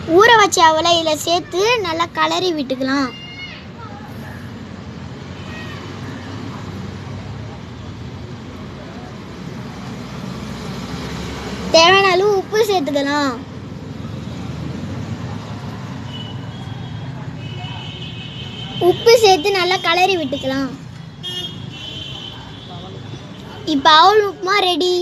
ஊற வச்ச அவலை இதில் சேர்த்து நல்லா கலரி விட்டுக்கலாம் தேவையான அளவு உப்பு சேர்த்துக்கலாம் உப்பு சேர்த்து நல்லா கலரி விட்டுக்கலாம் இப்போ அவல் உப்புமா ரெடி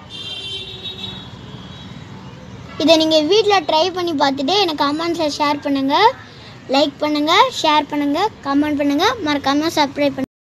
இதை நீங்கள் வீட்டில் ட்ரை பண்ணி பார்த்துட்டு எனக்கு கமெண்ட்ஸில் ஷேர் பண்ணுங்கள் லைக் பண்ணுங்கள் ஷேர் பண்ணுங்கள் கமெண்ட் பண்ணுங்கள் மறக்காமல் சப்ஸ்கிரைப் பண்ணுங்கள்